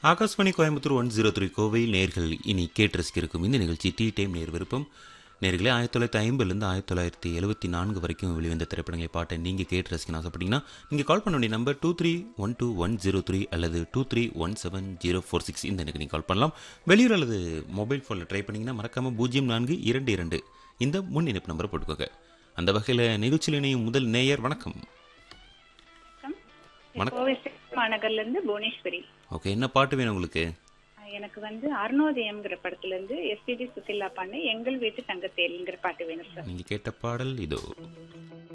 Akashvani Coimbatore one zero three கோவையில் நேர்கள் இனி கேட்டு ரசிக்க இருக்கும் இந்த நிகழ்ச்சி டீ டைம் நேர் விருப்பம் நேர்களே ஆயிரத்தி தொள்ளாயிரத்தி ஐம்பதுலேருந்து ஆயிரத்தி தொள்ளாயிரத்தி எழுபத்தி நான்கு வரைக்கும் வெளிவந்த திரைப்படங்களை பாட்டை நீங்கள் கேட்டு ரசிக்கணும் ஆசைப்பட்டீங்கன்னா நீங்கள் கால் பண்ண வேண்டிய number two three one two one zero three அல்லது two three one seven zero four six இந்த எனக்கு நீங்கள் கால் பண்ணலாம் வெளியூர் அல்லது மொபைல் ஃபோனில் ட்ரை பண்ணிங்கன்னா மறக்காமல் பூஜ்ஜியம் நான்கு இரண்டு இரண்டு இந்த முன் இணைப்பு நம்பரை போட்டுக்கோங்க அந்த வகையில் நிகழ்ச்சியில் இணையும் முதல் நேயர் வணக்கம் வணக்கம். கோவை மாநகர்ல இருந்து புவனேஸ்வரி ஓகே என்ன பாட்டு வேணும் உங்களுக்கு அஹ் எனக்கு வந்து அருணோதயம்ங்கிற படத்துல இருந்து எஸ்பிபி சுசிலா பாண்டு எங்கள் வீட்டு தங்கத்தேல்ங்கிற பாட்டு வேணும் சார் நீங்கள் கேட்ட பாடல் இதோ